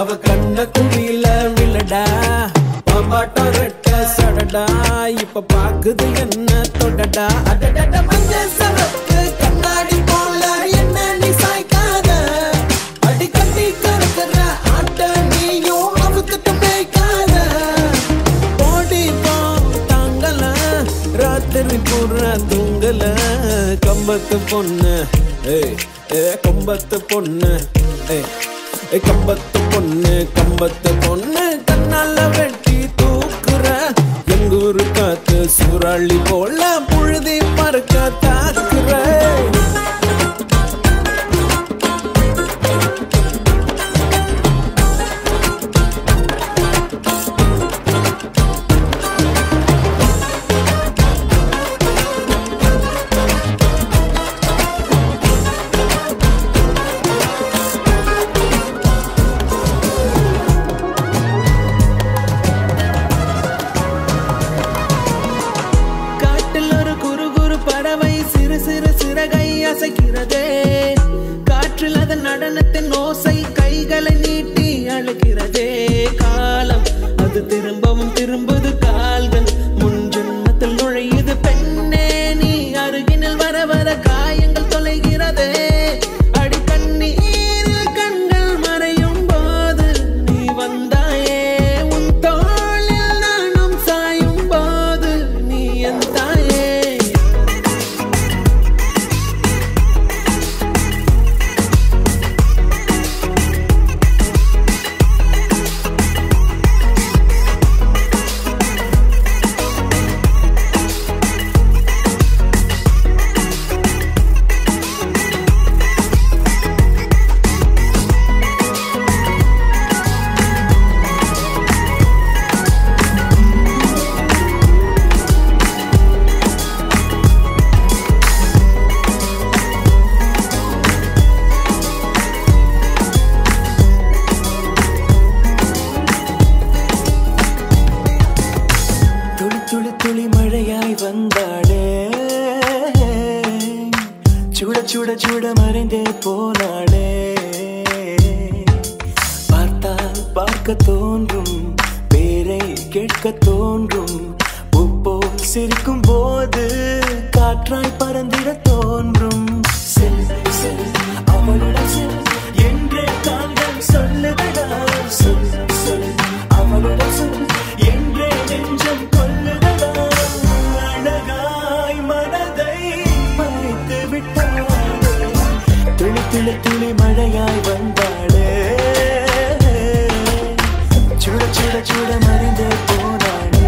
அவ கண்ண குழியில விழடா பாம்பாட்டம் ரெட்ட சடடா இப்ப பாக்குது என்ன தொடடா அடடட மஞ்ச சவப்பு கண்ணாடி போல என்ன நீ சாய்க்காத அடி கட்டி கறக்குற ஆட்ட நீயும் அவுத்துட்டு மேய்க்காத ஓடி போ தாங்கல ராத்திரி பூரா தூங்கல கம்பத்து பொண்ணு ஏய் ஏ கம்பத்து பொண்ணு ஏய் ஏ கம்பத்து பொண்ணு கம்பத்து பொண்ணு கண்ணால வெட்டி தூக்குற எங்கூரு காத்து சூறாளி போல புழுதி மறுக்க தாக்குற காட்டில் ஒரு குறு குறு பறவை சிறு சிறு சிறகை அசைக்கிறதே காற்றில் அதன் நடனத்தின் ஓசை கைகளை நீட்டி அழுகிறதே காலம் அது திரும்பவும் திரும்புது கால்கள் முன் ஜென்மத்தில் நுழையுது பெண்ணே நீ அருகினில் வர வர காயங்கள் தொலைகிறதே அடி கண்ணீரில் கண்கள் மறையும் போது நீ வந்தாயே உன் தோளில் நானும் சாயும் போது நீ என் தாயே துளி துளி துளி மழையாய் வந்தாளே சுட சுட சுட மறைந்தே போனாளே பார்த்தால் பார்க்க தோன்றும் பேரை கேட்க தோன்றும் உப்போல் சிரிக்கும் போது காற்றாய் பறந்திட தோன்றும் செல் செல் அவளிடம் செல் என்றே காந்தம் சொல்லுதடா சொல் சொல் அவளிடம் சொல் என்றே நெஞ்சம் கொல்லுதடா அழகாய் மனதை மறைத்து விட்டாளே துளி துளி துளி மழையாய் வந்தாளே சுட சுட சுட மறைந்து போனாளே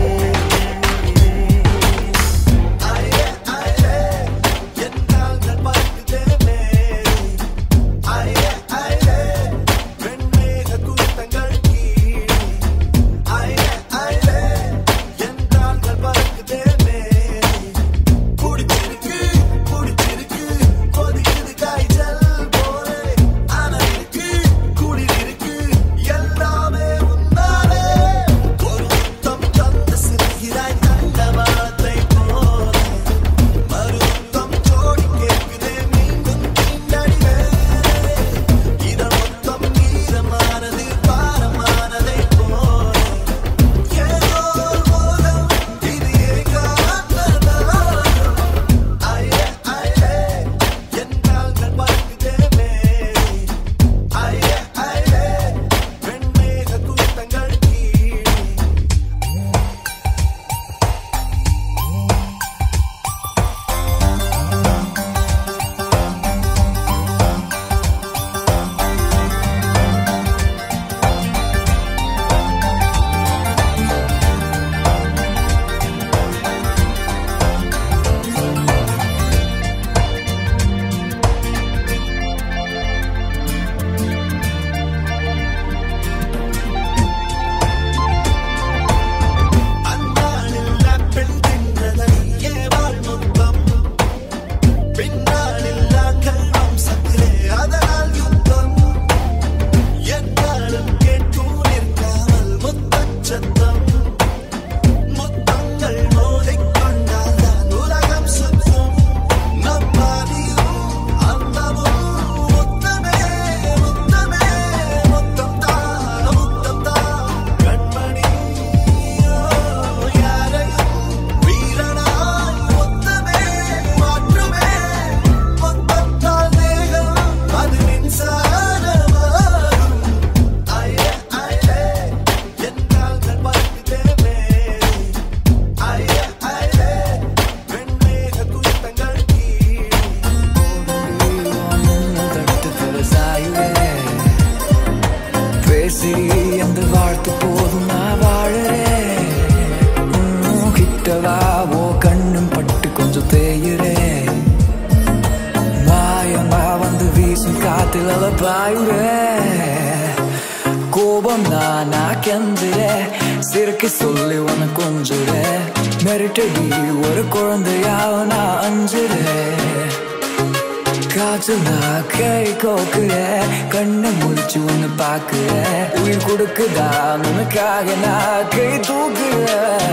பிடிச்சிருக்கு பிடிச்சிருக்கு கொதிக்குது காய்ச்சல் போல ஆனா இருக்கு மடியில பாயுறே கோபம் நானா கெந்துறே சிறுக்கு சொல்லி உன கொஞ்சுறே மிரட்டடி ஒரு குழந்தையா நான் அஞ்சுறேன் காற்றுல கை கோக்குற கண்ணை முடிச்சு ஒண்ணு பாக்குற உயிர் கொடுக்குதா உனக்காக நான் கை தூக்குற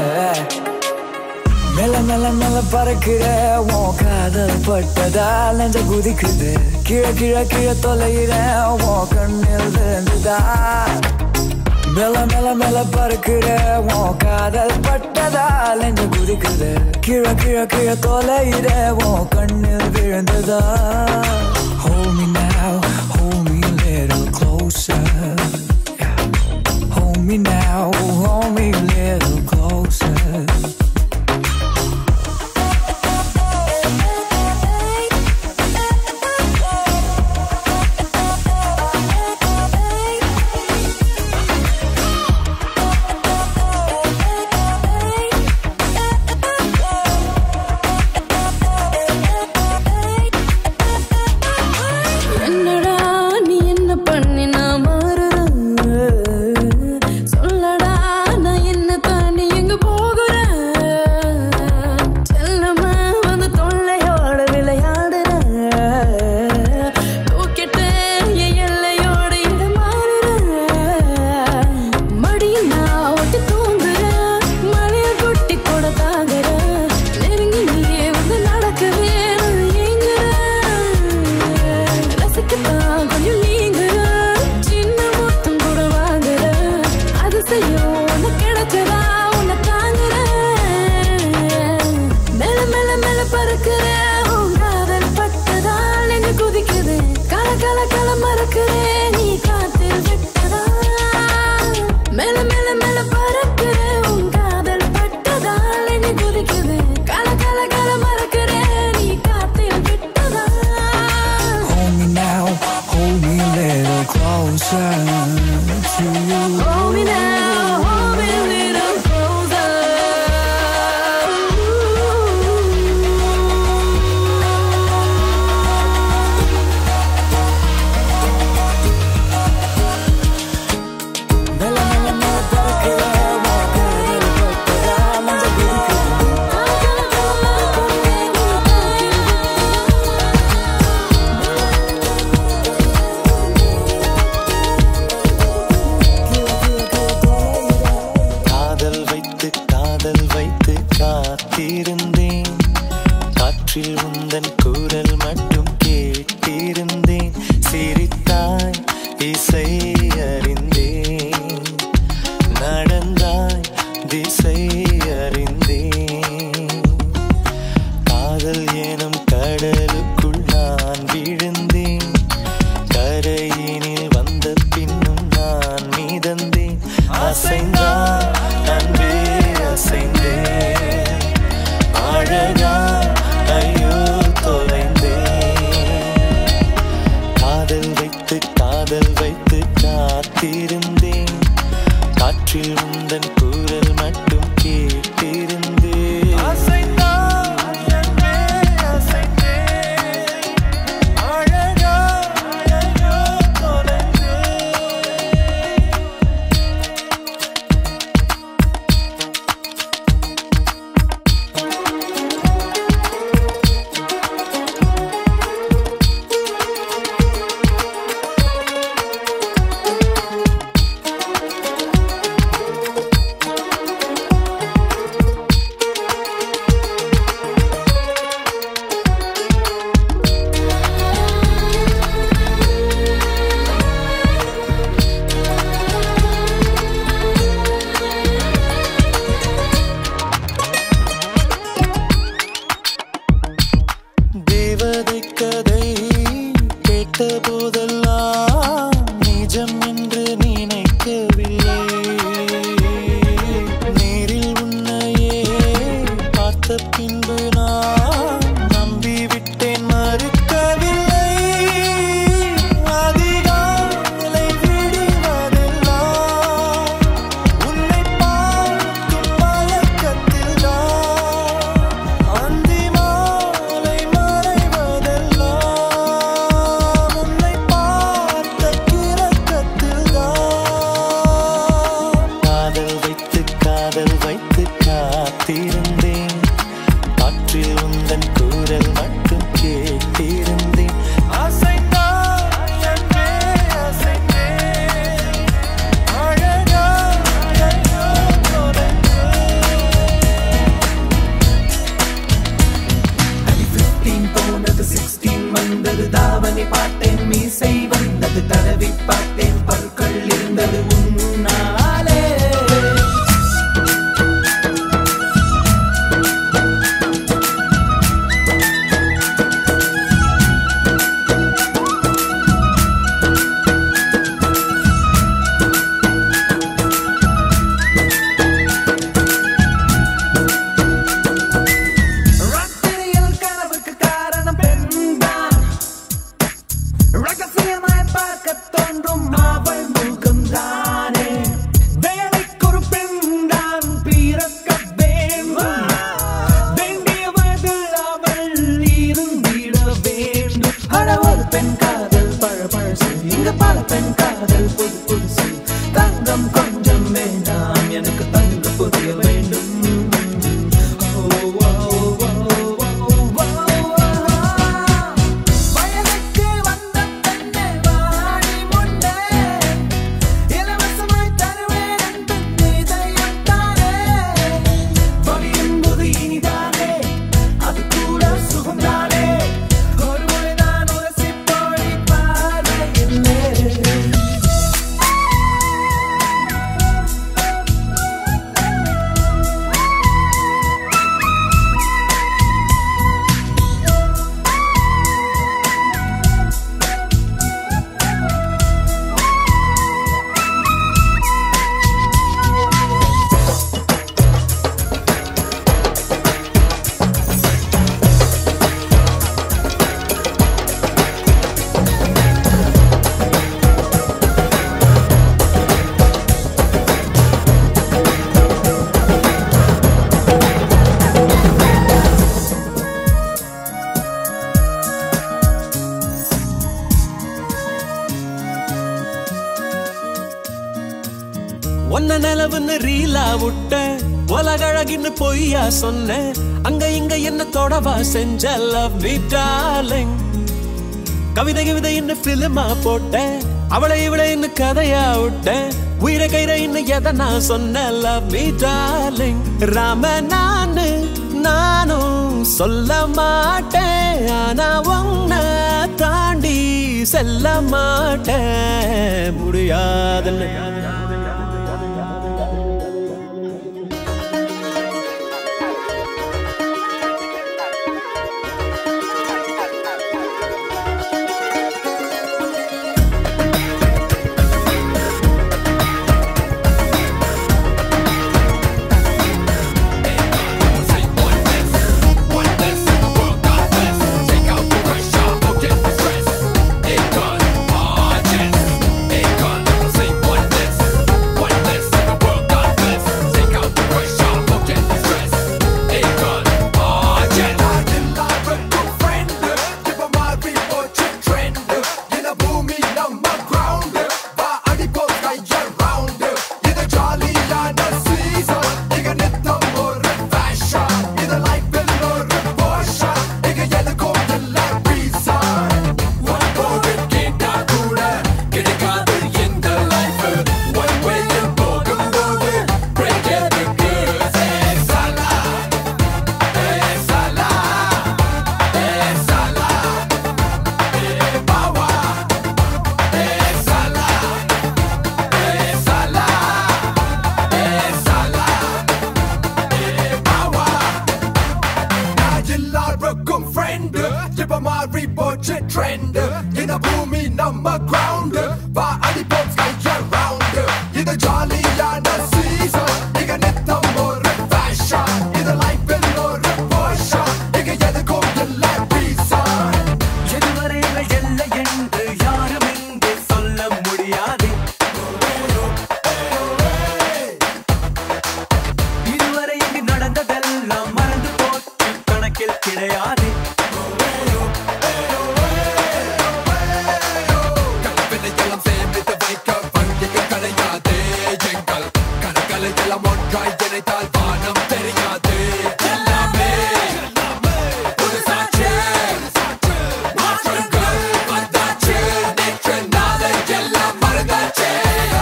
மெல்ல மெல்ல மெல்ல பறக்குற உன் காதல் பட்டதால் நெஞ்ச குதிக்குது கீழே கீழே கீழே தொலைகிற உன் கண்ணில் விழுந்துதா மெல்ல மெல்ல மெல்ல பறக்குற உன் காதல் பட்டதால் நெஞ்ச குதிக்குது கீழே கீழே கீழே தொலைகிற உன் கண்ணில் விழுந்ததா Hold me now, hold me a little closer Yeah. Hold me now, hold me a little closer என்னடா நீ என்ன பண்ணி நான் மாறுறேன் சொல்லடா நான் என்ன தாண்டி எங்க போகிறேன் செல்லமா வந்து தொல்லையோட விளையாடுறேன் தூக்கிட்டு என் எல்லையோட இட மாறுறேன் மடியில் நான் ஒட்டி தூங்குறேன் மலைய கொட்டி கூட தாங்குறேன் நெருங்கி நீயே வந்து நடக்கவே நான் ஏங்குறேன் ரசிக்கத்தான் கொஞ்சம் நீங்குறேன் சின்ன மொத்தம் கூட வாங்குறேன் அதிசயம் உனக்கு கிடைச்சதா உன்னை தாங்குறேன் மெல்ல மெல்ல மெல்ல பறக்கிறேன் உன் காதல் பட்டதால் என்ன குதிக்குது கல கல கல மறக்கிறேன் நீ காத்தில் விட்டதா மெல்ல மெல்ல மெல்ல பறக்கிறேன் உன் காதல் பட்டதால் என்ன குதிக்குது கல கல கல மறக்கிறேன் நீ காத்தில் விட்டதா Hold me now, hold me a little closer to you. Hold me now, hold me a little closer. மெல்ல மெல்ல மெல்ல பறக்கிற உன் காதல் பட்டதால் நெஞ்ச குதிக்குது. காதல் வைத்து காதல் வைத்து காத்திருந்தேன் காற்றில் உந்தன் குரல் மட்டும் கேட்டிருந்தேன் சிரித்தாய் இசை அறிந்தேன் நடந்தாய் திசை அறிந்தேன் காதல் எனும் கடலுக்குள் நான் விழுந்தேன் கரையினில் வந்த பின்னும் நான் மீதந்தேன் அசைந்தான் அன்பே அசைந்தேன் அழகா ஐயோ தொலைந்தேன் காதல் வைத்து காதல் வைத்து காத்திருந்தேன் காற்றில் உந்தன் குரல் மட்டும் கேட்டிருந்தேன் அழகா ஐயோ தொலைந்தேன் தேவதை கதை கேட்ட போதெல்லாம் நிஜம் என்று நினைக்கவில்லை நேரில் உன்னையே பார்த்த பின்பு நான் நம்பிவிட்டேன் மறுக்கவில்லை அதிகாலை விடுவதெல்லாம் உன்னை பார்க்கும் மயக்கத்தில் தான் அந்தி மாலை மறைவதெல்லாம் உன்னை பார்க்கும் பார்க்க தோன்றும் அவள் முகம்தானே வேலைக்கொரு பெண்தான் பிறக்க வேண்டும் வேண்டியவர்கள் அவள் இருந்திட வேண்டும் அட ஒரு பெண் காதல் பழ பழசு இங்க பல பெண் காதல் புது புதுசு தங்கம் கொஞ்சம் வேண்டாம் எனக்கு தங்க புரிய வேண்டும் ஓ, ஓ, ஓ, ஓ, ஓ, ஓ. வயதுக்கு வந்த பெண்ணே வாடி முன்னே இலவசமாய் தருவேன் அன்பு இதயம் தானே வலி என்பது இனிதானே அது கூட சுகம்தானே ஒரு முறை நான் உரசி போடி பார்வையில்லை ஒன்ன நிலவுன்னு ரீலா விட்ட உலகழகின்னு பொய்யா சொன்ன அங்க இங்க என்ன தொடவா செஞ்ச லவ் மீ டார்லிங் கவிதை கவிதை இன்னும் பிலிமா போட்ட அவளை இவளை இன்னும் கதையா விட்ட உயிரை கைரை இன்னும் எதை நான் சொன்ன லவ் மீ டார்லிங் ராம நானு நானும் சொல்ல மாட்டேன் ஆனா உன்னை தாண்டி செல்ல மாட்டேன் முடியாதுன்னு எல்லாருக்கும் friend இப்ப மாறி போச்சு trend இந்த பூமி நம்ம ground வா அடிப்போம் sky around இது ஜாலியான season இங்க நித்தம் ஒரு fashion இது life இல் ஒரு portion இங்க எதுக்கும் இல்லை reason எதுவரை எங்கள் எல்லை என்று யாரும் இங்கே சொல்ல முடியாது இதுவரை இங்கு நடந்ததெல்லாம் மறந்து போச்சு கணக்கில் கிடையாது கலப்பினையெல்லாம் சேமித்து வைக்க வங்கிக்கு கிடையாது எங்கள் கணக்களை எல்லாம் ஒன்றாய் இணைத்தால் வானம் தெரியாது எல்லாமே ஒரு சாட்சி மாற்றங்கள் வந்தாச்சு நேற்று நாளை எல்லாம் மறந்தாச்சு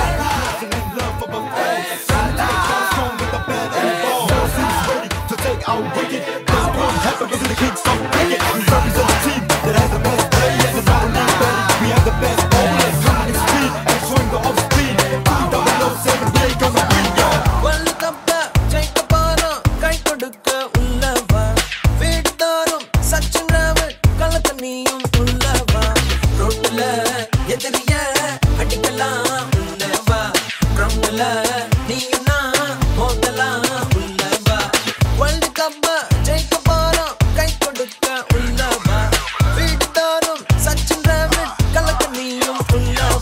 World Cup-ல ஜெயிக்க போறோம், கை கொடுக்க உள்ள வா. வீட்டுத்தோறும் சச்சின் டிராவிட், கலக்க நீயும் உள்ள வா. ரோட்டுல எதிரிய அடிக்கலாம் உள்ள வா. groundல நீயும் நான் மோதலாம் உள்ள வா. World Cup-அ ஜெயிக்க போறோம், கை கொடுக்க உள்ள வா. வீட்டுத்தோறும் சச்சின் டிராவிட், கலக்க நீயும் உள்ள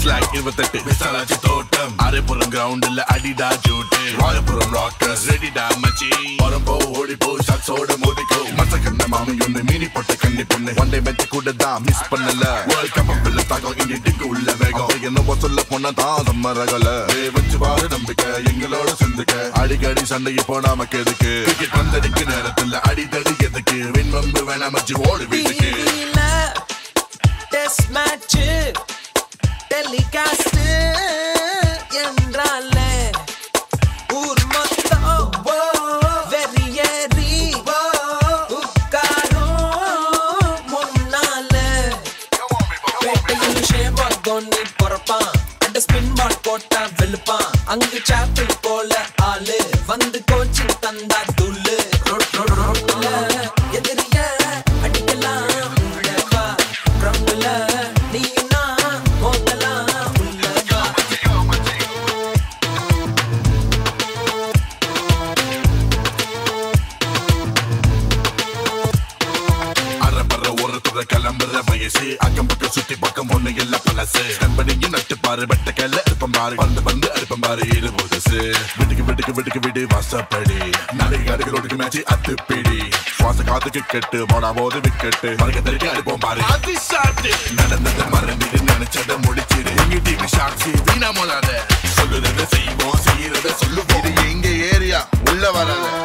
லைக் இருபத்தெட்டு விசாலாச்சி தோட்டம் அரைப்புறம் கிரவுண்ட்ல அடிடா ஜூட்டு வாழப்புறம் ராக்கர்ஸ் ரெடிடா மச்சி பரம்போ ஓடி போ ஷாட்ஸோட மோதிக்கோ மத்த கண்ண மாமி ஒண்ணு மீனி போட்ட கண்ணி பொண்ணு ஒன் டே மேட்ச் கூட தான் மிஸ் பண்ணல வேர்ல்ட் கப் பில்ல தாக்கம் இண்டிட்டுக்கு உள்ள வேகம் என்னவோ சொல்ல போனா தான் நம்ம ரகல ஏய், வச்சு பாரு நம்பிக்கை எங்களோட செஞ்சுக்க அடிக்கடி சண்டைக்கு போனாம எதுக்கு கிரிக்கெட் பந்தடிக்கு நேரத்துல அடிதடி எதுக்கு வின் வம்பு வேணாம் மச்சி ஓடு வீட்டுக்கு டெஸ்ட் மேட்ச் டெலிகாஸ்ட் என்றாலே ஊர் மொத்தம் வெறியேறி உட்காரும் முன்னால பேட்டையில் ஷேபால் தோனி பொறப்பான் அட ஸ்பின் பால் போட்டா வெளுப்பான் அங்கு சாப்பிள் போல ஆளு வந்து கோச்சிங் தந்தா துள்ளு ரோட் ரோட் ரோட்ல எதிரிய அடிக்கலாம் உள்ளவா கிரவுண்ட்ல நீனா மோதலாம் உள்ளவா அறப்பற ஓரத்துல கிளம்புற வயசு அக்கம் பக்கம் சுத்தி பக்கம் ஒண்ணு எல்லாம் பழசு கம்பெனியும் நட்டு பாரு வெட்ட கையில இருப்பம் பாரு வந்து வந்து அறுப்பம் பாரு இரு புதுசு விட்டுக்கு விட்டுக்கு விட்டுக்கு விடு வாசப்படி நாளைக்கு அடுக்கு ரோட்டுக்கு மேட்ச் அத்து பிடி சுவாச காத்துக்கு கெட்டு போனா போது விக்கெட்டு மறுக்க தெரிஞ்சு அனுப்போம் பாரு அது சாப்பிட்டு நடந்ததை மறந்துட்டு நினைச்சதை முடிச்சிரு எங்க டீம் சாட்சி வீணா போலாத சொல்லுறத செய்வோம் செய்யறத சொல்லுவோம் இது எங்க ஏரியா உள்ள வராத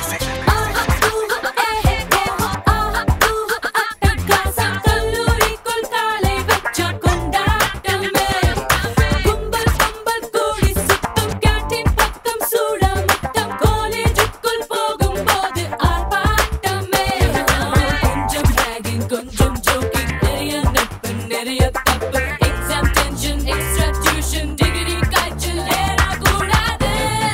கொஞ்சம் joking, நிறைய நட்பு, நிறைய தப்பு. Exam tension, extra tuition, degree காய்ச்சல் ஏறக்கூடாது.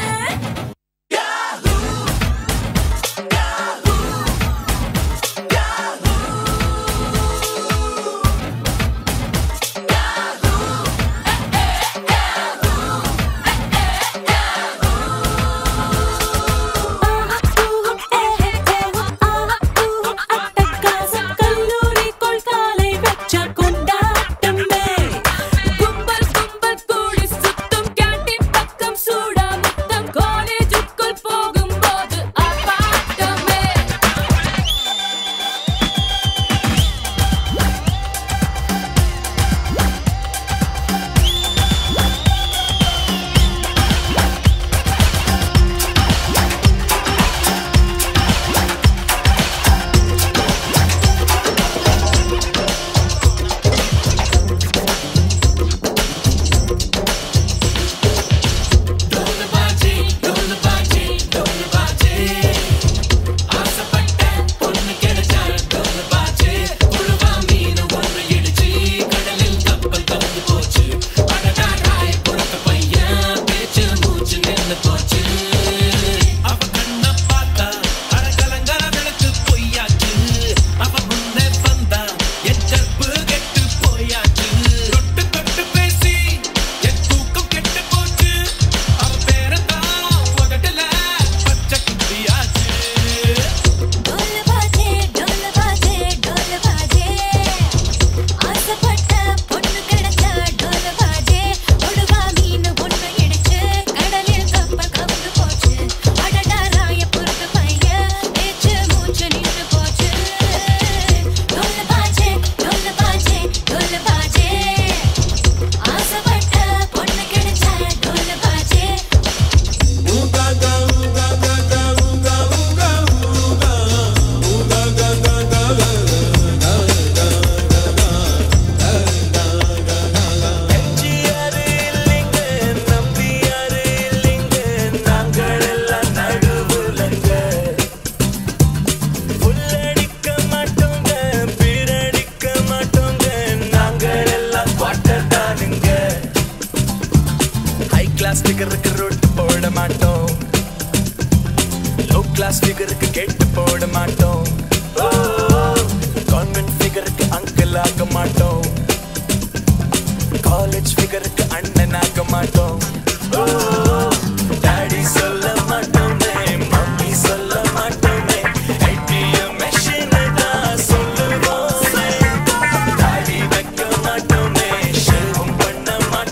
அட்டகாசம் கல்லூரிக்குள் காலை வச்ச கொண்டாட்டமே கும்பல் கும்பல் கூடி சுத்தும் கேண்டீன் பக்கம் சூடா முத்தம் காலேஜுக்குள் போகும்போது அப்பாட்டமே டோல் பாஜே டோல் பாஜே டோல் பாஜே ஆசைப்பட்ட பொண்ணு கிடைச்சா டோல் பாஜே ஒடுவா மீன் ஒண்ணு இடிச்சு கடலில் கப்பல் கவுந்து போச்சு அடடா ராய பொறுத்து பையன் பேச்சு மூச்சு நின்று போச்சு டோல் பாஜே டோல் பாஜே டோல் பாஜே ஆசைப்பட்ட பொண்ணு கிடைச்சா டோல் பாஜே கிளாஸ் ஃபிகருக்கு ரோட் போட மாட்டோம் லோ கிளாஸ் ஃபிகருக்கு கேட்டு போட மாட்டோம் கான்வென்ட் ஃபிகருக்கு அங்கிள் ஆக மாட்டோம் காலேஜ் ஃபிகருக்கு அண்ணன் ஆக மாட்டோம் டாடி சொல்ல மாட்டோமே மம்மி சொல்ல மாட்டோமே ஐடிஎம் மெஷின் தான் சொல்லுவோமே தாடி வைக்க மாட்டோமே ஷெல்வம் பண்ண மாட்டோம்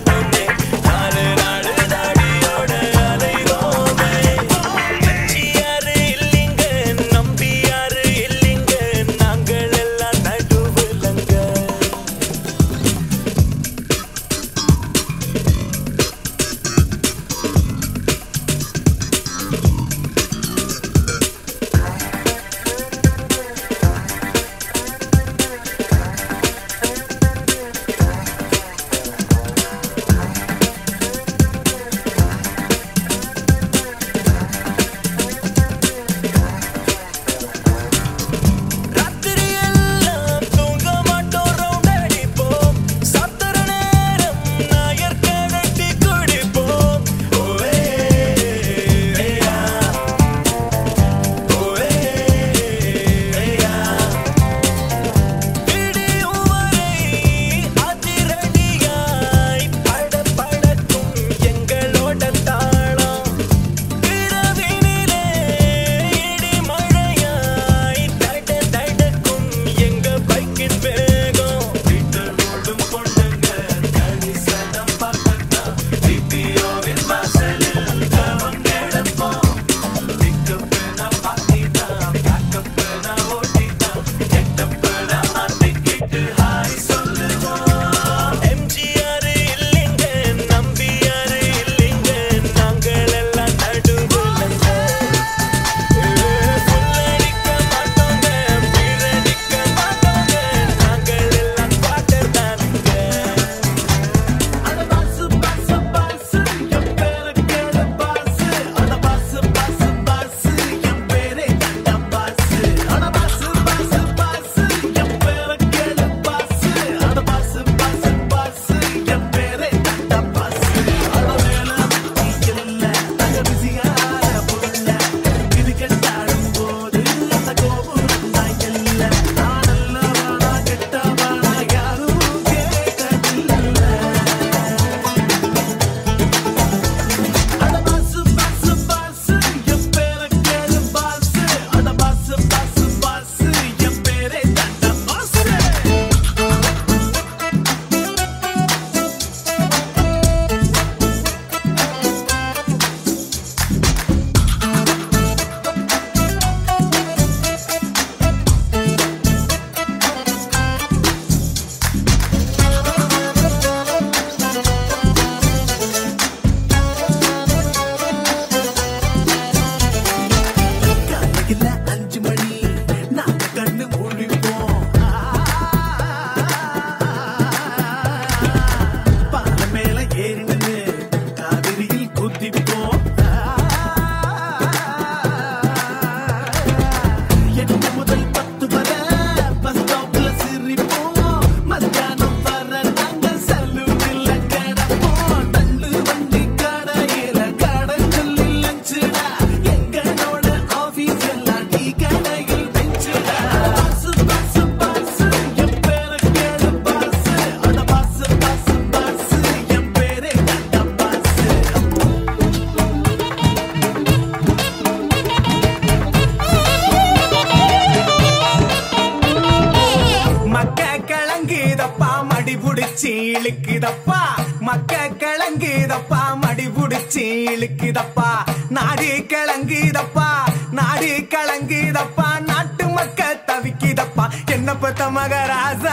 இழுக்குதப்பா மக்க கிளங்குதப்பா மடி புடிச்சு இழுக்குதப்பா நாடி கிளங்குதப்பா நாடி கிளங்குதப்பா நாட்டு மக்க தவிக்குதப்பா என்ன பெத்த மகராசா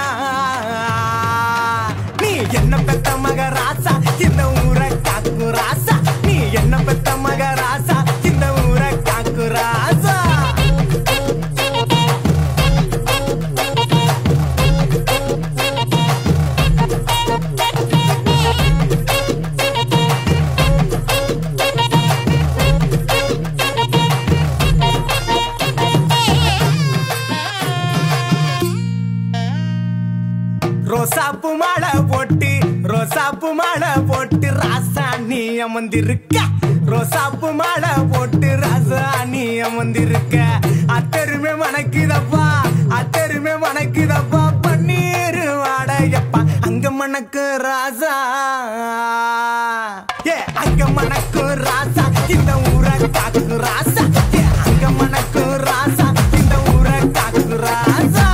நீ என்ன பெத்த மகராசா இந்த ஊரை காக்கு ராசா நீ என்ன பெத்த மகராசா இந்த ஊரை காக்கு ராசா ரோசாப்பு மாலை போட்டு ரோசாப்பு மாலை போட்டு ராசா நீ அமர்ந்திருக்க ரோசாப்பு மாலை போட்டு ராசா நீ அமர்ந்திருக்க அத்தருமே மணக்குதப்பா அத்தருமே மணக்குதப்பா பன்னீர் வாடையப்பா அங்க மணக்கு ராசா ஏ அங்க மணக்கு ராசா இந்த ஊரை காக்கு ராசா ஏ அங்க மணக்கு ராசா இந்த ஊரை காக்கு ராசா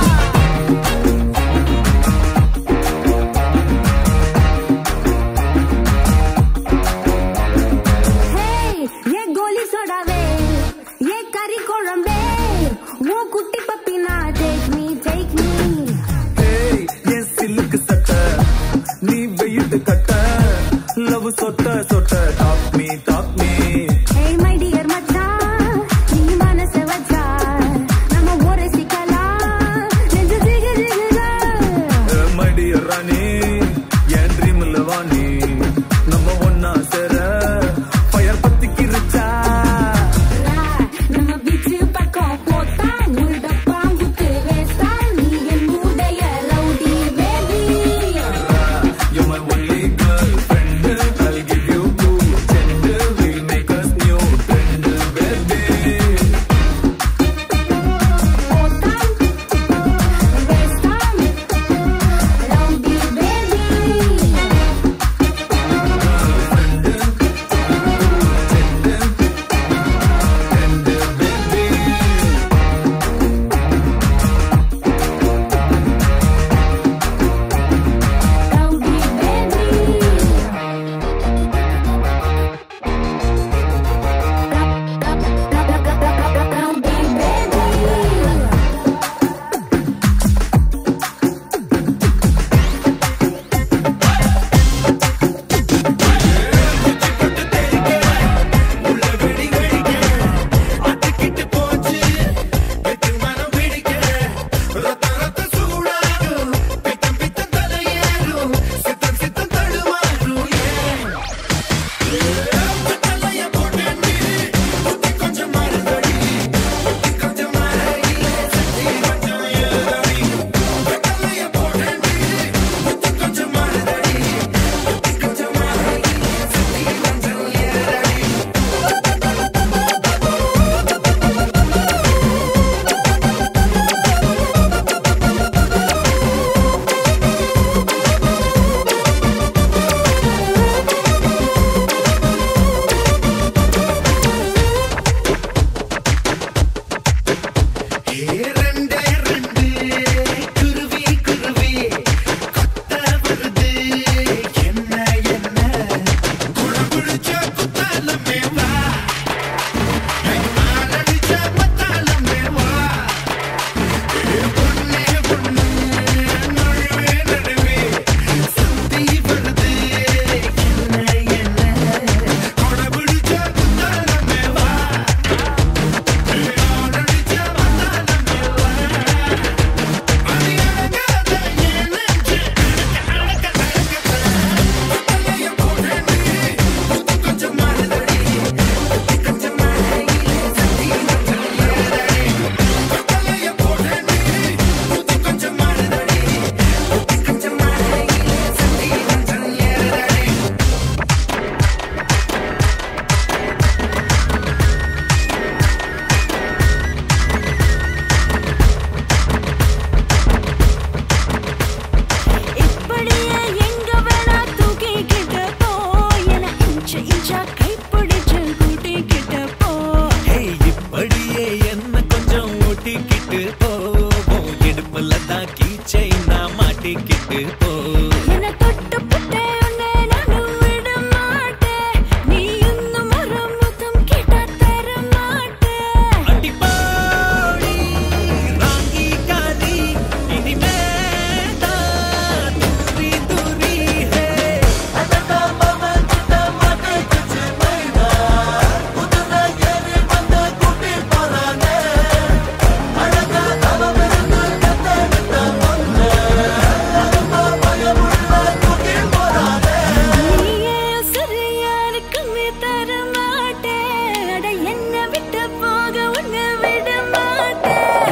Hey, ஏ கோலி சோடாவே ஏ கறி குழம்பே உன் குட்டி பப்பினா டேக் மீ டேக் மீ ஏய், என் சில்லுக்கு சட்டை நீ வெயிட்டு கட்ட லவ் சொட்ட சொட்ட top me top me hey my dear மச்சான் நீ மனச வச்சா நம்ம ஒரு சிக்கலாம் நெஞ்சு ஜிகு ஜிகுதா மடி ராணி என் ட்ரீம்ல வாணி நம்ம ஒன்னா சேர ஃபயர் பத்திக்கிருச்சா நம்ம பீச்சு பக்கம் போட்டா நூறு டப்பா குத்து வேஸ்டா நீ என் உடைய rowdy baby You're my only girlfriend I'll give you two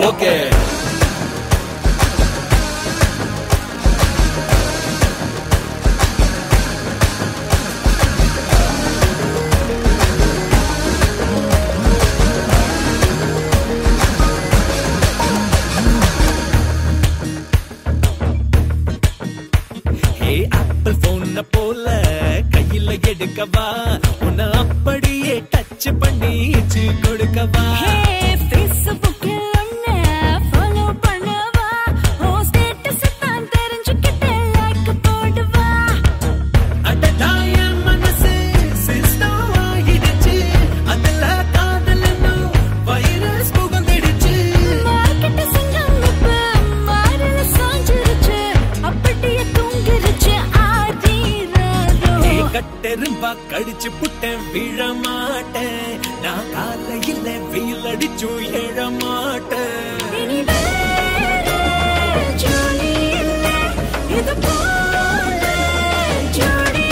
okay ஏய் ஆப்பிள் போன போல கையில எடுக்கவா உன்னை அப்படியே டச் பண்ணி இச்சு கொடுக்கவா அடடா என் மனசு system ஆயிடுச்சு. அதுல காதல் என்னும் virus புகுந்திடுச்சு. ஏய் கட்டெரும்பா கடிச்சு புட்டேன் விழ மாட்டேன் நான் காலையில வெயில் அடிச்சும் எழ மாட்டேன் இது போல ஜோடி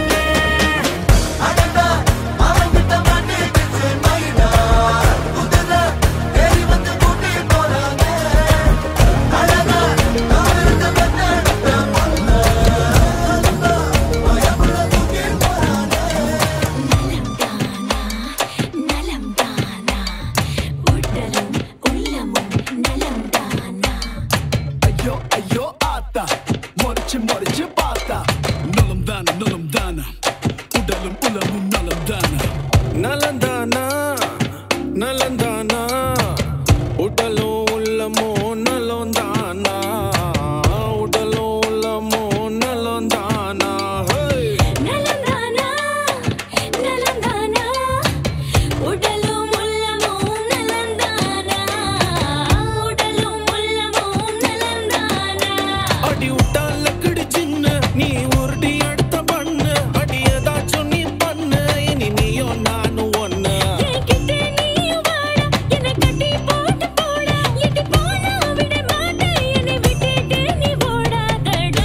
நலம் தானா உடலும் உள்ளமும் நலம் தானா ஐயோ ஐயோ ஆத்தா முறைச்சு முறைச்சு பார்த்தா நலம் தான நலம் தான உடலும் உலமும் நலம் தான நலந்தானா நலந்தானா உடலும் உள்ளமோ நலந்தானா உடலும் உள்ளமோ நலந்தானா ஹே நலந்தானா நலந்தானா உடலும் உள்ளமும் நலந்தானா உடலும் உள்ளமும் நலந்தானா அடி விட்டால கிடிச்சின்னு நீ உருடி அடுத்த பண்ணு அடி ஏதாச்சும் நீ பண்ணு இனி நீயும் நானும் ஒண்ணு என்கிட்ட நீயும் வாடா என்னை கட்டி போட்டு போடா எட்டி போனா விட மாட்டேன் என்னை விட்டுட்டு நீ ஓடாதடா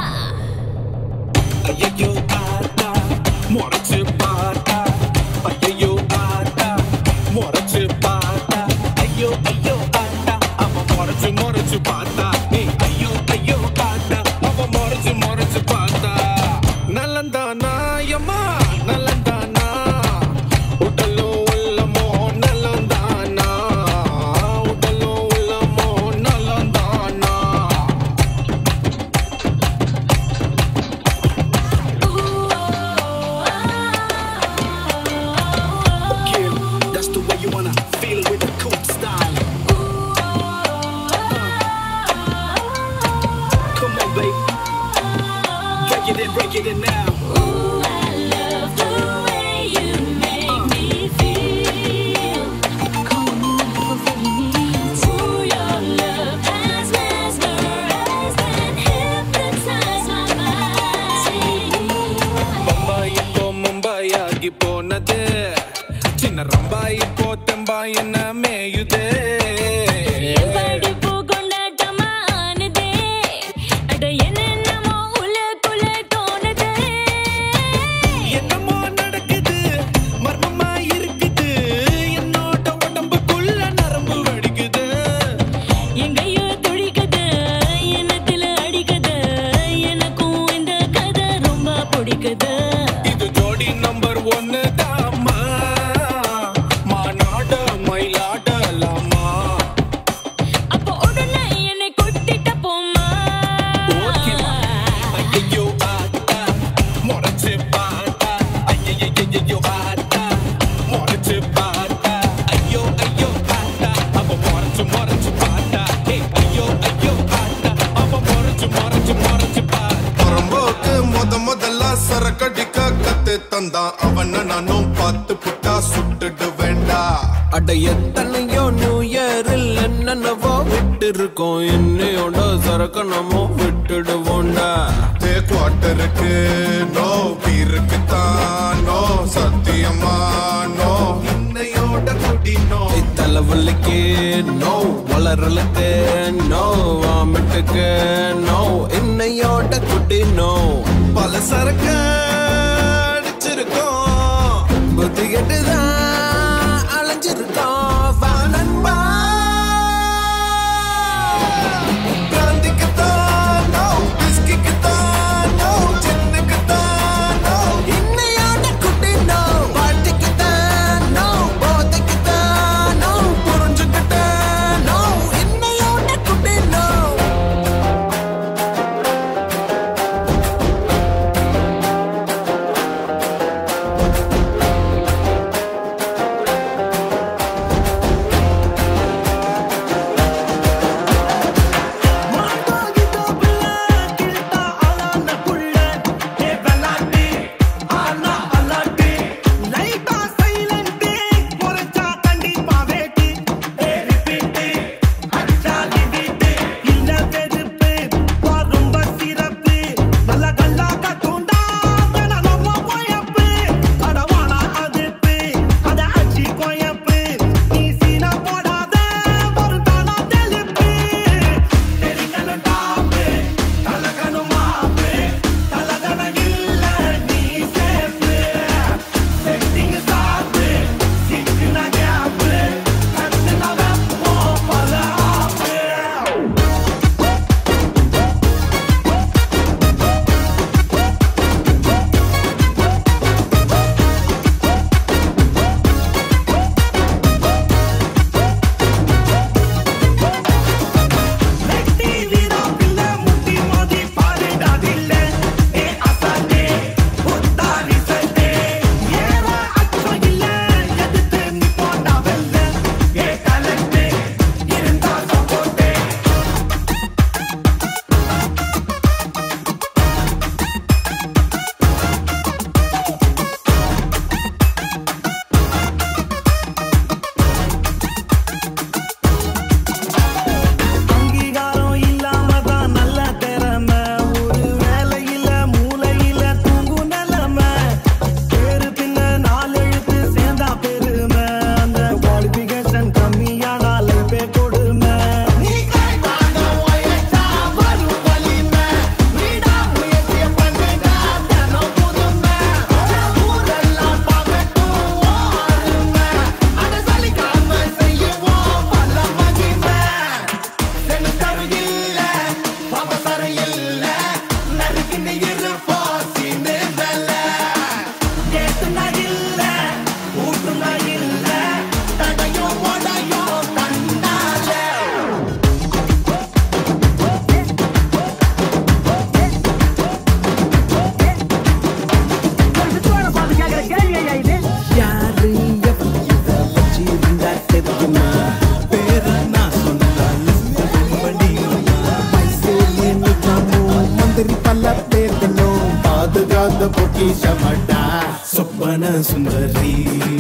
ஐயோ ஆத்தா முறைச்சு பார்த்தா ஐயோ ஆத்தா முறைச்சு பார்த்தா ஐயோ ஐயோ ஆத்தா அவன் முறைச்சு முறைச்சு பார்த்தா ஏய், ஐயோ ஐயோ ஆத்தா அவன் முறைச்சு முறைச்சு பார்த்தா நலந்தானா எம்மா நலந்தானா உடலோ உள்ளமோ நலந்தானா உடலோ உள்ளமோ நலந்தானா Kill, that's the way you wanna feel with a cool style. Come on, baby. Break it in, break it in now. Ooh, I love the way you make me feel. Calling me fulfilling needs. Ooh, your love has mesmerized and hypnotized my mind. Bombay இப்போ மும்பாய் ஆகி போனது சின்ன ரம்பாய் இப்போ தெம்பாய் என்ன மேயுதே எப்படி பூ கொண்டாட்டமானதே அட என்னென்னமோ உள்ளுக்குள்ள தோணுதே என்னமோ நடக்குது மர்மமா இருக்குது என்னோட உடம்புக்குள்ள நரம்பு வெடிக்குது எங்கேயோ துடிக்குது எண்ணத்துல அடிக்குது எனக்கும் இந்த கதை ரொம்ப பிடிக்குது இது ஜோடி நம்பர் ஒன்னு தாமா மாநாட மயிலாடலாமா அப்போ உடனே என்னை கொட்டிட்ட போமா ஓகேமா. ஐயையோ ஆத்தா, முறைச்சு பார்த்தா. ஐயையையையோ ஆத்தா, முறைச்சு பார்த்தா. ஐயோ, ஐயோ ஆத்தா, அவ முறைச்சு முறைச்சு பார்த்தா. ஏய், ஐயோ, ஐயோ ஆத்தா, அவ முறைச்சு முறைச்சு முறைச்சு பார்த்தா. புறம்போக்கு முத முதல்ல சரக்கடிக்க கத்து தந்தான் அவன நானும் பார்த்து புட்டா சுட்டுடு வேண்டா அட எத்தனையோ நியூ இயரில் என்னென்னவோ விட்டு இருக்கோம் என்னையோட சரக்கு நம்ம விட்டுடுவோண்டா தே குவார்டருக்கு நோ பீருக்கு தான் நோ சத்தியமா நோ இன்னையோட குடி நோ தலைவலிக்கு நோ வளரலுக்கு நோ வாமிட்டுக்கு நோ இன்னையோட குட்டி நோ பல சரக்கு அடிச்சிருக்கோம் புத்தி கெட்டுதான் அலைஞ்சிருக்கோம் வா நண்பா ஒட்டுகாத பொக்கிஷமட்டா சொப்பன சுந்தரி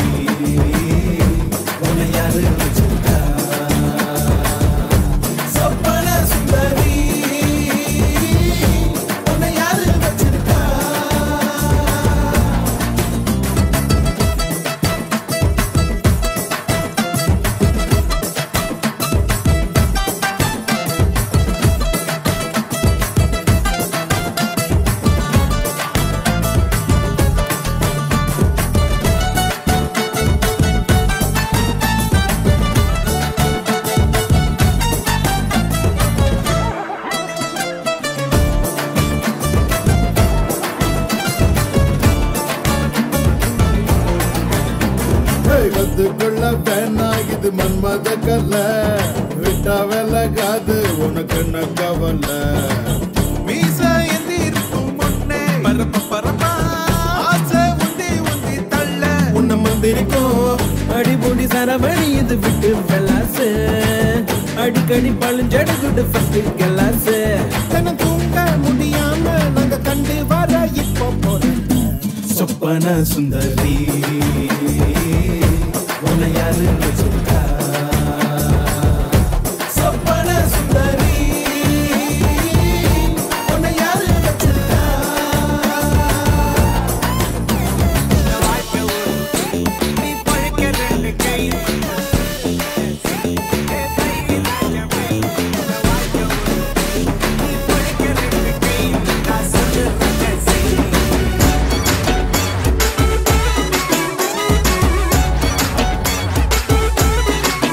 உன்னை யாரு வச்சிருக்கா சொப்பன சுந்தரி உன்னை யாரு வச்சிருக்கா ஏய், கத்துக்கொள்ள வேணா இது மன்மத கல்ல விட்டா விலகாது உனக்கு என்ன கவலை மீச எந்திருக்கும் முன்னே பரப்ப பரப்பா ஆசை உந்தி உந்தி தள்ள உன்னை மந்திரிக்கும் அடிபொடி சரவணி இது விட்டு வெலாசு அடிக்கடி பழுஞ்சடுகுடு ஃபர்ஸ்ட் கிளாஸ் தன தூங்க முடியாம நாங்க கண்டு வர இப்போ போறோம் சொப்பன சுந்தரி உன்னை யாரு வச்சிருக்கா சொப்பன சுந்தரி உன்னை யாரு வச்சிருக்கா நீ பழைக்க ரெண்டு கை ஏய்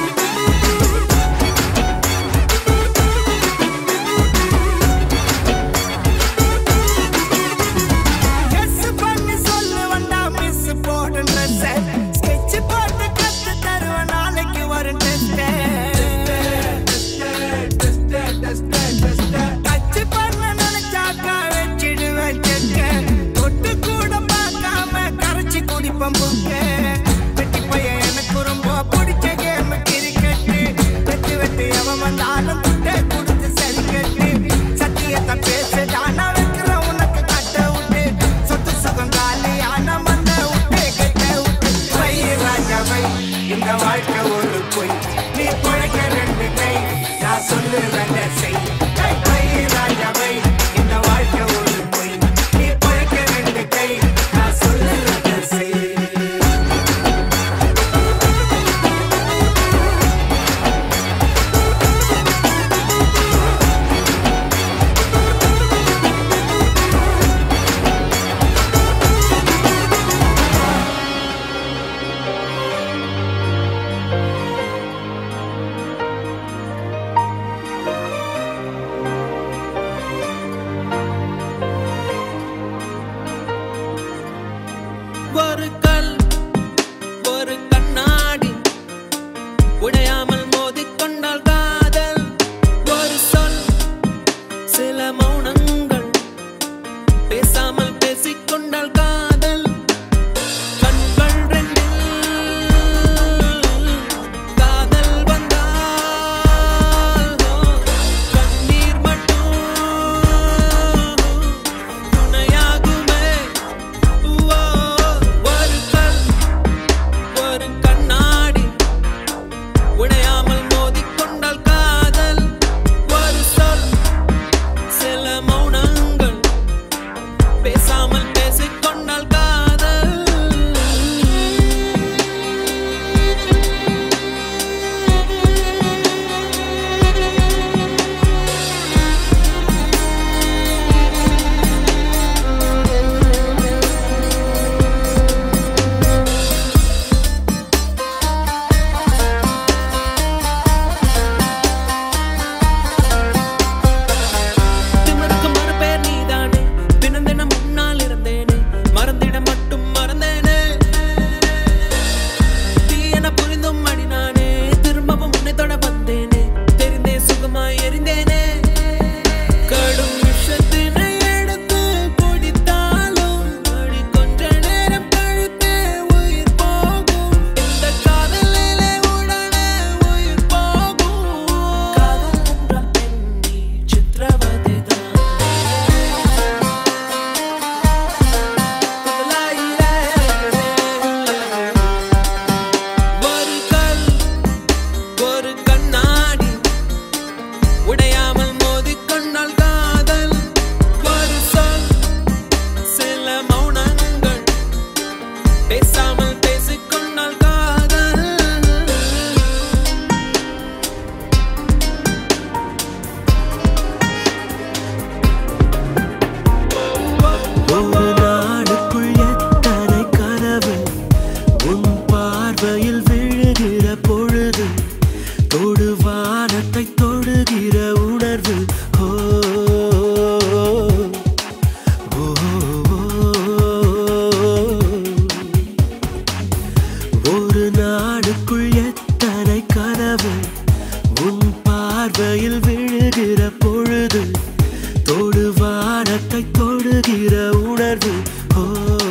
ஓ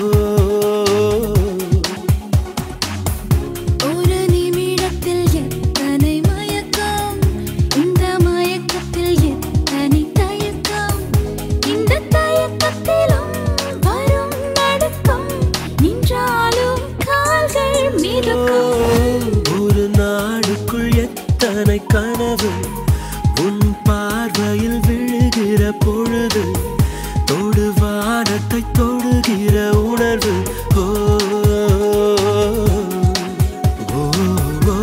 ஒரு நிமிடத்தில் எத்தனை மயக்கம் இந்த மயக்கத்தில் எத்தனை தயக்கம் இந்த தயக்கத்திலும் வரும் நடுக்கம் நின்றாலும் கால்கள் மிதக்கும் ஒரு நாடுக்குள் எத்தனை கனவு உன் பார்வையில் விழுகிற பொழுது தொடு வானத்தை தொடுகிற உணர்வு ஓ ஓ, ஓ, ஓ.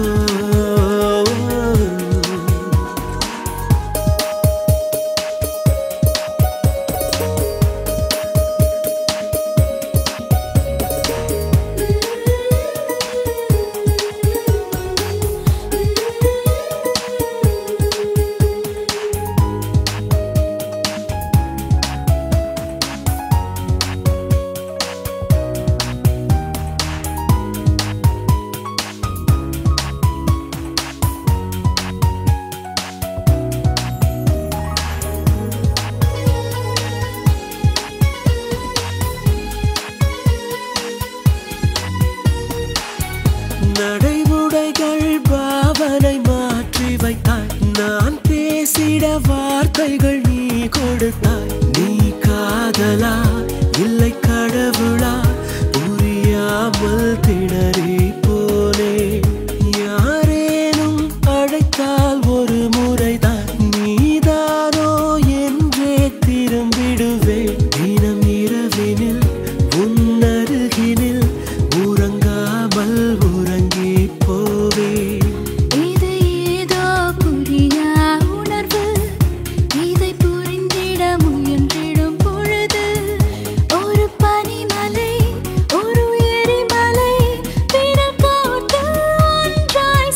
நடைமுறைகள் பாவனை மாற்றி வைத்தாய் நான் பேசிட வார்த்தைகள் நீ கொடுத்தாய் நீ காதலா இல்லை கடவுளா புரியாமல் திணறி போனே யாரேனும் அழைத்தால் ஒரு முறைதான் நீதானோ என்றே திரும்பிடுவேன் தினம் இரவினில் உன்னருகினில் உறங்காமல் உறங்கி போவே இது ஏதோ புரியா உணர்வு இதை புரிந்திட முயன்றிடும் பொழுது ஒரு பனிமலை ஒரு எரிமலை பிறர் போட்டு ஒன்றாய்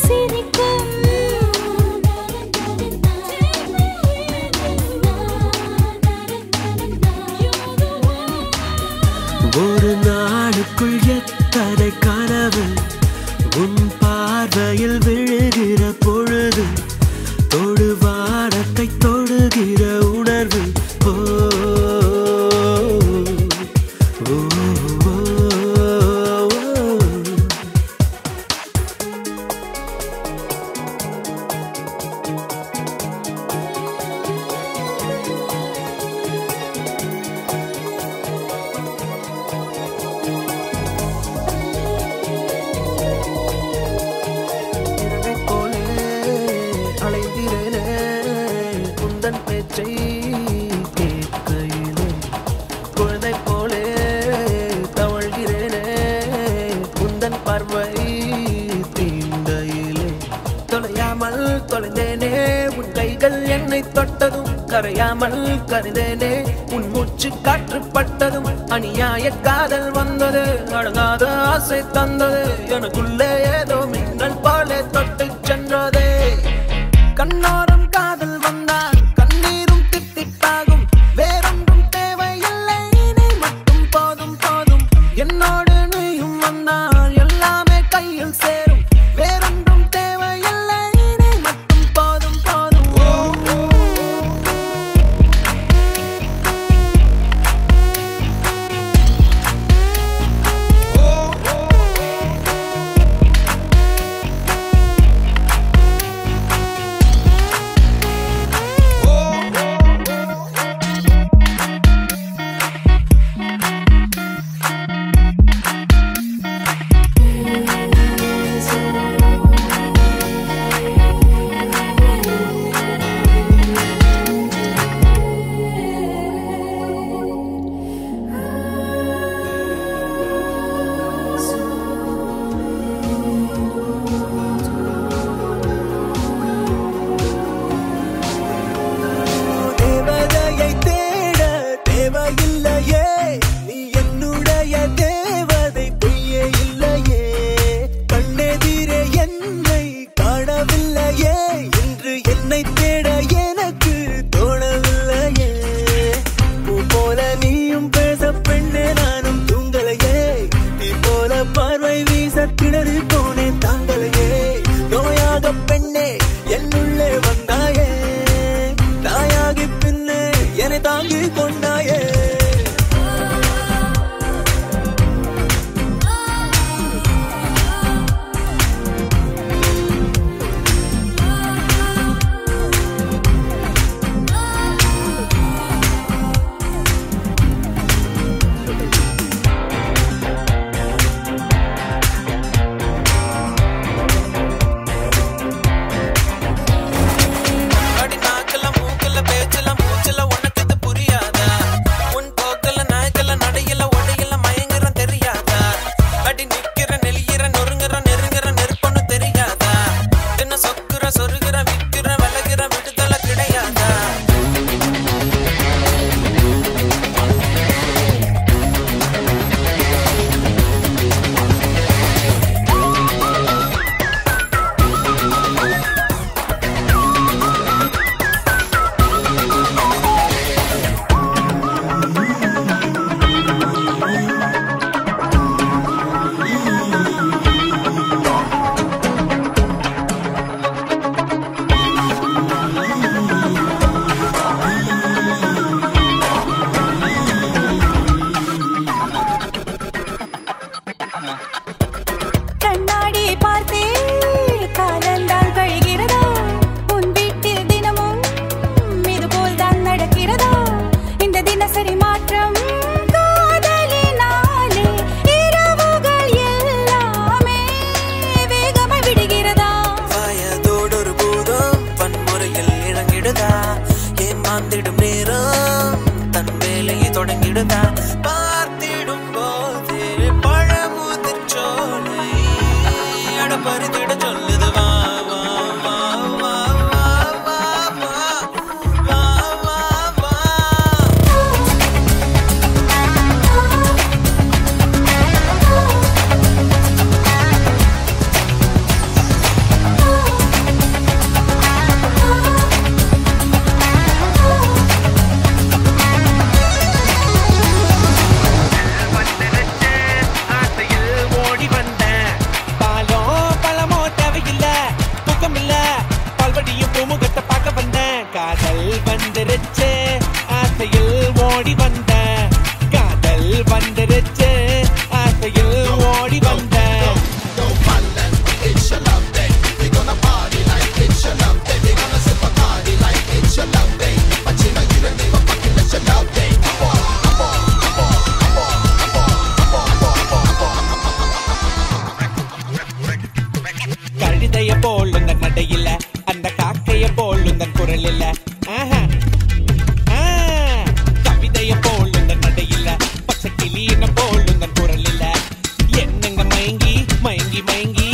சிரிக்கும் ஒரு நாளுக்குள் எத்தனை கனவு உன் பார்வையில் விழுகிற பொழுது தொடு வானத்தை தொடுகிற உணர்வு ஓ ஓ, ஓ, ஓ. இரவைப் போலே அலைகிறேனே உந்தன் பேச்சை கேட்கையிலே குழந்தை போலே தவழ்கிறேனே உந்தன் பார்வை தீண்டையிலே தொலையாமல் தொலைந்தேனே உன் கைகள் என்னை தொட்டதும் கரையாமல் கருதேனே உன் மூச்சு காற்று பட்டதும் அநியாய காதல் வந்தது அடங்காத ஆசை தந்தது எனக்குள்ளே ஏதோ மின்னல் போலே தொட்டு சென்றதே கண்ணோரம் காதல் வந்தால் கண்ணீரும் தித்திப்பாகும் வேறொன்றும் தேவையில்லை நீ மட்டும் போதும் போதும் என்னோடு நீயும் வந்தால் எல்லாமே கையில் சேரும் வேறொன்றும் தேவையில்லை நீ மட்டும் போதும் போதும் வந்துருச்சு ஆசையில் ஓடி வந்தேன் கழுதைய போல் உந்தன் நடையில அந்த காக்கைய போல் உந்தன் குரல் இல்ல ஆஹா. ஆ. கவிதைய போல் உந்தன் நடையில பச்சை கிளியின போல் உந்தன் குரல் இல்ல என்னங்க மயங்கி மயங்கி மயங்கி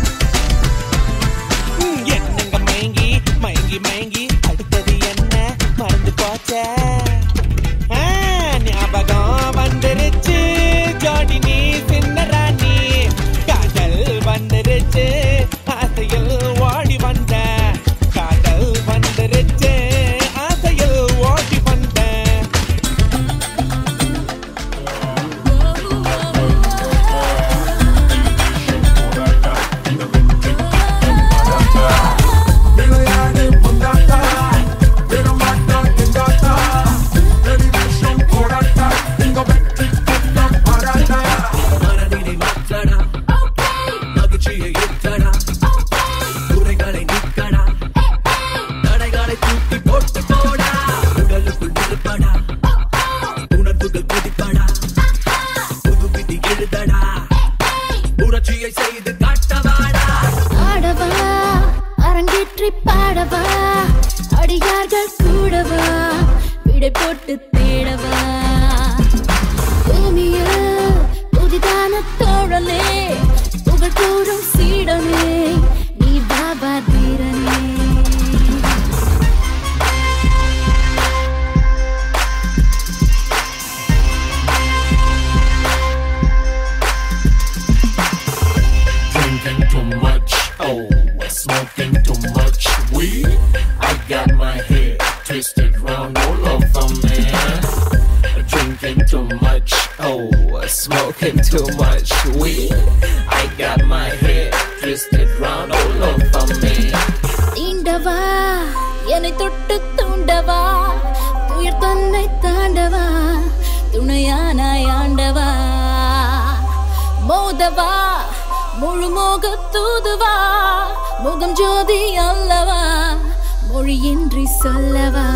ம், என்னங்க மயங்கி மயங்கி மயங்கி அடுத்தது என்ன மறந்து போச்சே ஆ, ஞாபகம் வந்துருச்சு ஜோடி நீ சின்ன ராணி காதல் வந்துருச்சு ஆசையில் ஓடி வந்த காதல் வந்துருச்சு ஆசையில் ஓடி வந்தேன் மனதினை மாற்றடா மகிழ்ச்சியை ஏற்றடா குறைகளை நீக்கடா தடைகளை தூக்கி போட்டு போடா உடலுக்குள் இருப்படா உணர்வுகள் கொதிப்படா புது விதி எழுதடா புரட்சியை செய்து காட்டவாடா ஆடவா அரங்கேற்றி பாடவா அடியார்கள் கூடவா விடை போட்டு தேடவா பூமியில் புதிதான தோழலே புகழ் கூறும் சீடனே நீ Baba தீரனே Drinking too much, oh, smoking too much weed. I got my head twisted round all over me. Drinking too much, oh, smoking too much weed. I got my head twisted round all over me. தீண்டவா என்னை தொட்டு தூண்டவா துயர் தன்னை தாண்டவா துணையானாய் ஆண்டவா மோதவா முழு மோக தூதுவா முகம் ஜோதி அல்லவா மொழியின்றி சொல்லவா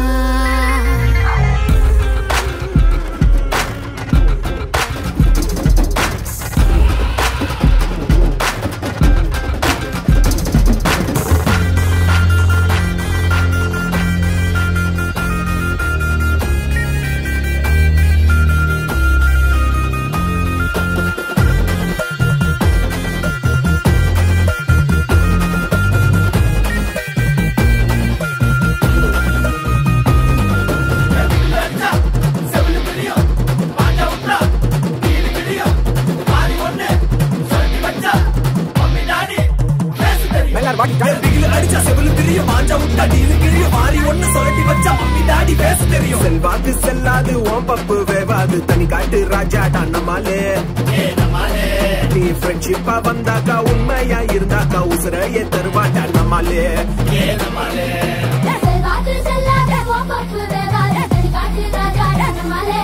செல்வாக்கு செல்லாது ஓம் பப்பு வேவாது தனி காட்டு ராஜாடா நம்மாலே நீ ஃப்ரெண்ட்ஷிப்பா வந்தாக்கா உண்மையா இருந்தாக்கா உசுரையே தருவாட்டா நம்மாலே செல்வாக்கு செல்லாத கோபப்பு வேவாத தனி காட்டு ராஜாட நம்மாலே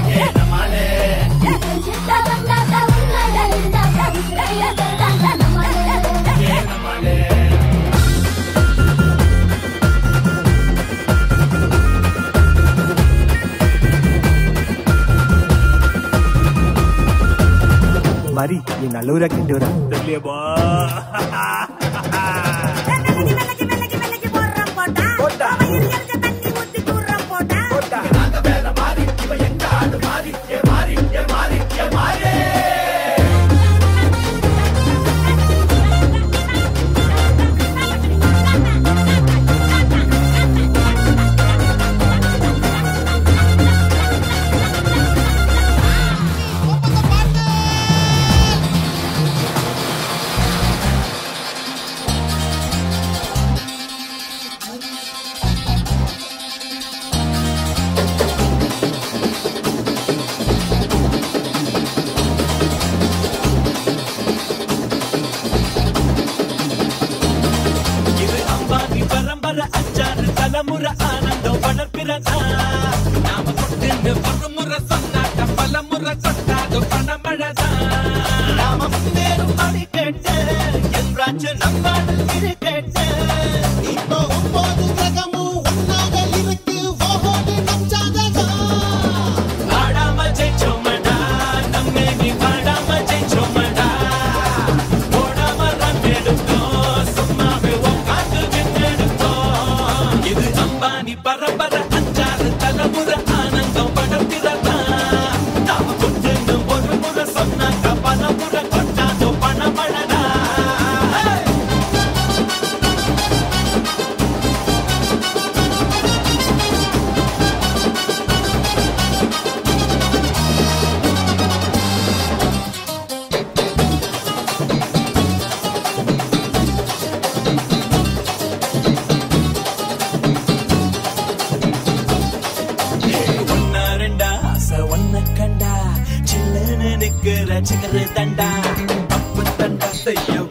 சித்த வந்தாத உண்மையில இருந்தாக்க உசிரைய தந்தாங்க நம்மாலே మరి ఈ నల్లూరా కిండూరా இது அம்பானி பரம்பரை அஞ்சாறு தலைமுறை ஆனந்தம் வளர்ப்பிறதா நாம கொண்டு பலமுறை சொன்னாட்ட பலமுறை கொட்டாது பணமழதான் நாம முன்னேறும் படி கேட்டு என்றாச்சு நம்மாடு இரு கேட்டு இப்போ ஒன்பது கிரகமும் ஒன்னாக இருக்கு ஓஹோடு நம் ஜாதகம் ஆடாம ஜெயிச்சோமடா நம்மே நீ பாடாம ஜெயிச்சோமடா ஓடாம ரன் எடுத்தோம் சும்மாவே உட்காந்து விண்ணெடுத்தோம் இது அம்பானி பரம்பரை அஞ்சாறு தலைமுறை ஆனந்தம் படத்திரதா நாம கொண்டு ஒரு முறை சொன்னாக்க பல முறை கொண்டாதோ பணமழடா ஒன்னா ரெண்டா ஆசை ஒன்ன கண்டா சில்லுன்னு நிக்கிற சிகரு தண்டா அப்பு தண்டா செய்ய